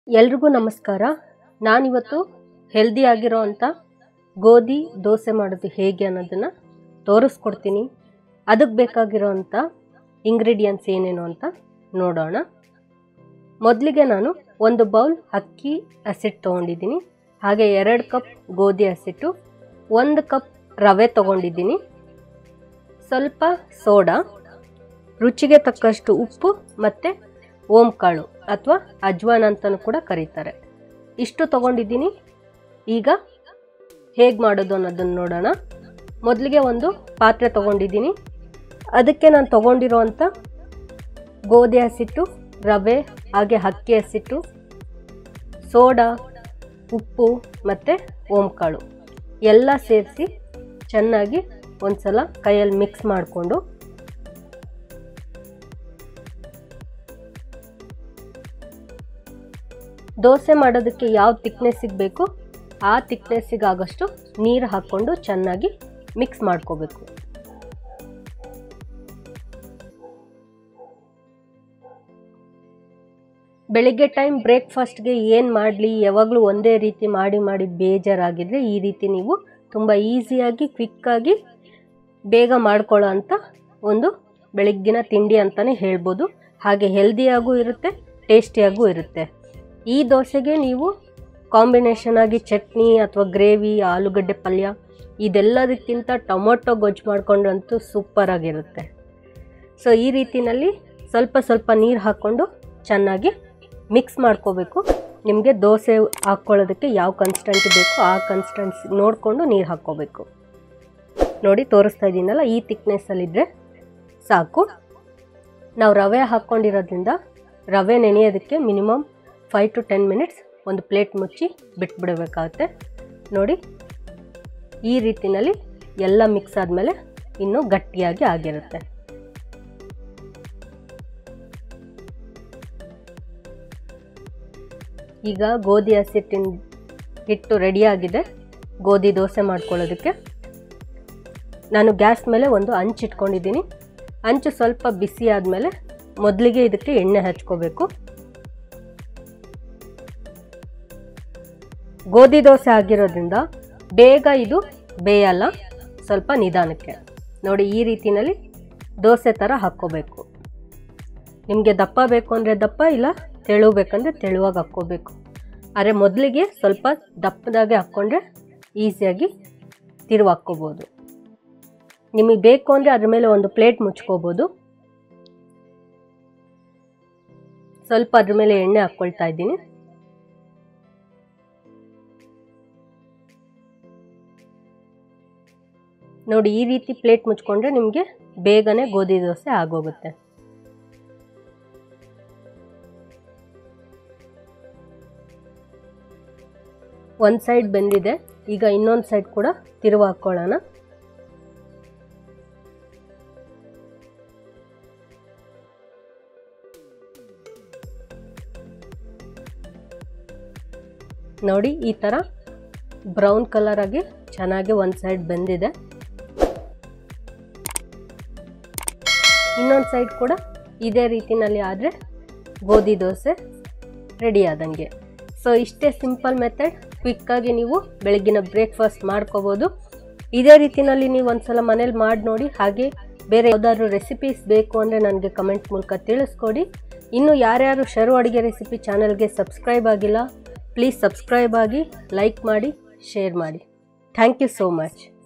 ಎಲ್ರಿಗೂ ನಮಸ್ಕಾರ ನಾನಿವತ್ತು ಹೆಲ್ದಿ ಆಗಿರೋ ಅಂಥ ಗೋಧಿ ದೋಸೆ ಮಾಡೋದು ಹೇಗೆ ಅನ್ನೋದನ್ನು ತೋರಿಸ್ಕೊಡ್ತೀನಿ ಅದಕ್ಕೆ ಬೇಕಾಗಿರೋ ಅಂಥ ಇಂಗ್ರೀಡಿಯೆಂಟ್ಸ್ ಏನೇನು ಅಂತ ನೋಡೋಣ ಮೊದಲಿಗೆ ನಾನು ಒಂದು ಬೌಲ್ ಅಕ್ಕಿ ಹಸಿಟ್ಟು ತೊಗೊಂಡಿದ್ದೀನಿ ಹಾಗೆ ಎರಡು ಕಪ್ ಗೋಧಿ ಹಸಿಟ್ಟು ಒಂದು ಕಪ್ ರವೆ ತೊಗೊಂಡಿದ್ದೀನಿ ಸ್ವಲ್ಪ ಸೋಡಾ ರುಚಿಗೆ ತಕ್ಕಷ್ಟು ಉಪ್ಪು ಮತ್ತು ಓಂಕಾಳು ಅಥವಾ ಅಜ್ವಾನ್ ಅಂತಲೂ ಕೂಡ ಕರೀತಾರೆ ಇಷ್ಟು ತೊಗೊಂಡಿದ್ದೀನಿ ಈಗ ಹೇಗೆ ಮಾಡೋದು ಅನ್ನೋದನ್ನು ನೋಡೋಣ ಮೊದಲಿಗೆ ಒಂದು ಪಾತ್ರೆ ತೊಗೊಂಡಿದ್ದೀನಿ ಅದಕ್ಕೆ ನಾನು ತೊಗೊಂಡಿರೋವಂಥ ಗೋಧಿ ಹಸಿಟ್ಟು ರವೆ ಹಾಗೆ ಅಕ್ಕಿ ಹಸಿಟ್ಟು ಸೋಡಾ ಉಪ್ಪು ಮತ್ತು ಓಂಕಾಳು ಎಲ್ಲ ಸೇರಿಸಿ ಚೆನ್ನಾಗಿ ಒಂದು ಸಲ ಕೈಯಲ್ಲಿ ಮಿಕ್ಸ್ ಮಾಡಿಕೊಂಡು ದೋಸೆ ಮಾಡೋದಕ್ಕೆ ಯಾವ ತಿಕ್ನೆಸ್ಸಿಗೆ ಬೇಕು ಆ ತಿಕ್ನೆಸ್ಸಿಗೆ ಆಗೋಷ್ಟು ನೀರು ಹಾಕ್ಕೊಂಡು ಚೆನ್ನಾಗಿ ಮಿಕ್ಸ್ ಮಾಡ್ಕೋಬೇಕು ಬೆಳಿಗ್ಗೆ ಟೈಮ್ ಬ್ರೇಕ್ಫಾಸ್ಟ್ಗೆ ಏನು ಮಾಡಲಿ ಯಾವಾಗಲೂ ಒಂದೇ ರೀತಿ ಮಾಡಿ ಮಾಡಿ ಬೇಜಾರಾಗಿದ್ದರೆ ಈ ರೀತಿ ನೀವು ತುಂಬ ಈಸಿಯಾಗಿ ಕ್ವಿಕ್ಕಾಗಿ ಬೇಗ ಮಾಡ್ಕೊಳ್ಳೋ ಅಂಥ ಒಂದು ಬೆಳಗ್ಗಿನ ತಿಂಡಿ ಅಂತಲೇ ಹೇಳ್ಬೋದು ಹಾಗೆ ಹೆಲ್ದಿಯಾಗೂ ಇರುತ್ತೆ ಟೇಸ್ಟಿಯಾಗೂ ಇರುತ್ತೆ ಈ ದೋಸೆಗೆ ನೀವು ಕಾಂಬಿನೇಷನ್ ಆಗಿ ಚಟ್ನಿ ಅಥವಾ ಗ್ರೇವಿ ಆಲೂಗಡ್ಡೆ ಪಲ್ಯ ಇದೆಲ್ಲದಕ್ಕಿಂತ ಟೊಮೊಟೊ ಗೊಜ್ಜು ಮಾಡ್ಕೊಂಡ್ರಂತೂ ಸೂಪರಾಗಿರುತ್ತೆ ಸೊ ಈ ರೀತಿನಲ್ಲಿ ಸ್ವಲ್ಪ ಸ್ವಲ್ಪ ನೀರು ಹಾಕ್ಕೊಂಡು ಚೆನ್ನಾಗಿ ಮಿಕ್ಸ್ ಮಾಡ್ಕೋಬೇಕು ನಿಮಗೆ ದೋಸೆ ಹಾಕ್ಕೊಳ್ಳೋದಕ್ಕೆ ಯಾವ ಕನ್ಸ್ಟೆಂಟ್ ಬೇಕೋ ಆ ಕನ್ಸ್ಟೆನ್ಸಿ ನೋಡಿಕೊಂಡು ನೀರು ಹಾಕ್ಕೋಬೇಕು ನೋಡಿ ತೋರಿಸ್ತಾ ಇದ್ದೀನಲ್ಲ ಈ ತಿಕ್ನೆಸ್ಸಲ್ಲಿದ್ದರೆ ಸಾಕು ನಾವು ರವೆ ಹಾಕ್ಕೊಂಡಿರೋದ್ರಿಂದ ರವೆ ನೆನೆಯೋದಕ್ಕೆ minimum five to ten minutes ಒಂದು ಪ್ಲೇಟ್ ಮುಚ್ಚಿ ಬಿಟ್ಬಿಡಬೇಕಾಗುತ್ತೆ ನೋಡಿ ಈ ರೀತಿನಲ್ಲಿ ಎಲ್ಲ ಮಿಕ್ಸ್ ಆದಮೇಲೆ ಇನ್ನೂ ಗಟ್ಟಿಯಾಗಿ ಆಗಿರುತ್ತೆ ಈಗ ಗೋಧಿ ಹಸಿಟ್ಟಿನ ಹಿಟ್ಟು ರೆಡಿಯಾಗಿದೆ ಗೋಧಿ ದೋಸೆ ಮಾಡ್ಕೊಳ್ಳೋದಕ್ಕೆ ನಾನು ಗ್ಯಾಸ್ ಮೇಲೆ ಒಂದು ಹಂಚು ಇಟ್ಕೊಂಡಿದ್ದೀನಿ ಹಂಚು ಸ್ವಲ್ಪ ಬಿಸಿ ಆದಮೇಲೆ ಮೊದಲಿಗೆ ಇದಕ್ಕೆ ಎಣ್ಣೆ ಹಚ್ಕೋಬೇಕು ಗೋಧಿ ದೋಸೆ ಆಗಿರೋದ್ರಿಂದ ಬೇಗ ಇದು ಬೇಯಲ್ಲ ಸ್ವಲ್ಪ ನಿಧಾನಕ್ಕೆ ನೋಡಿ ಈ ರೀತಿಯಲ್ಲಿ ದೋಸೆ ಥರ ಹಾಕ್ಕೋಬೇಕು ನಿಮಗೆ ದಪ್ಪ ಬೇಕು ಅಂದರೆ ದಪ್ಪ ಇಲ್ಲ ತೆಳು ಬೇಕಂದರೆ ತೆಳುವಾಗಿ ಹಾಕ್ಕೋಬೇಕು ಆದರೆ ಮೊದಲಿಗೆ ಸ್ವಲ್ಪ ದಪ್ಪದಾಗೆ ಹಾಕ್ಕೊಂಡ್ರೆ ಈಸಿಯಾಗಿ ತಿರುವು ಹಾಕ್ಕೋಬೋದು ನಿಮಗೆ ಬೇಕು ಅಂದರೆ ಅದ್ರ ಮೇಲೆ ಒಂದು ಪ್ಲೇಟ್ ಮುಚ್ಕೋಬೋದು ಸ್ವಲ್ಪ ಅದ್ರ ಮೇಲೆ ಎಣ್ಣೆ ಹಾಕ್ಕೊಳ್ತಾ ಇದ್ದೀನಿ ನೋಡಿ ಈ ರೀತಿ ಪ್ಲೇಟ್ ಮುಚ್ಕೊಂಡ್ರೆ ನಿಮಗೆ ಬೇಗನೆ ಗೋಧಿ ದೋಸೆ ಆಗೋಗುತ್ತೆ ಒಂದು ಸೈಡ್ ಬೆಂದಿದೆ ಈಗ ಇನ್ನೊಂದು ಸೈಡ್ ಕೂಡ ತಿರುವು ಹಾಕ್ಕೊಳ್ಳೋಣ ನೋಡಿ ಈ ಥರ ಬ್ರೌನ್ ಕಲರ್ ಆಗಿ ಚೆನ್ನಾಗಿ ಒಂದು ಸೈಡ್ ಬೆಂದಿದೆ ಇನ್ನೊಂದು ಸೈಡ್ ಕೂಡ ಇದೇ ರೀತಿನಲ್ಲಿ ಆದರೆ ಗೋಧಿ ದೋಸೆ ರೆಡಿ ಆದಂಗೆ ಸೊ ಇಷ್ಟೇ ಸಿಂಪಲ್ ಮೆಥಡ್ ಕ್ವಿಕ್ಕಾಗಿ ನೀವು ಬೆಳಗ್ಗಿನ ಬ್ರೇಕ್ಫಾಸ್ಟ್ ಮಾಡ್ಕೋಬೋದು ಇದೇ ರೀತಿನಲ್ಲಿ ನೀವು ಒಂದ್ಸಲ ಮನೇಲಿ ಮಾಡಿ ನೋಡಿ ಹಾಗೆ ಬೇರೆ ಯಾವುದಾದ್ರೂ ರೆಸಿಪೀಸ್ ಬೇಕು ಅಂದರೆ ನನಗೆ ಕಮೆಂಟ್ ಮೂಲಕ ತಿಳಿಸ್ಕೊಡಿ ಇನ್ನು ಯಾರ್ಯಾರು ಶರು ಅಡುಗೆ ರೆಸಿಪಿ ಚಾನಲ್ಗೆ ಸಬ್ಸ್ಕ್ರೈಬ್ ಆಗಿಲ್ಲ ಪ್ಲೀಸ್ ಸಬ್ಸ್ಕ್ರೈಬ್ ಆಗಿ ಲೈಕ್ ಮಾಡಿ ಶೇರ್ ಮಾಡಿ ಥ್ಯಾಂಕ್ ಯು ಸೋ ಮಚ್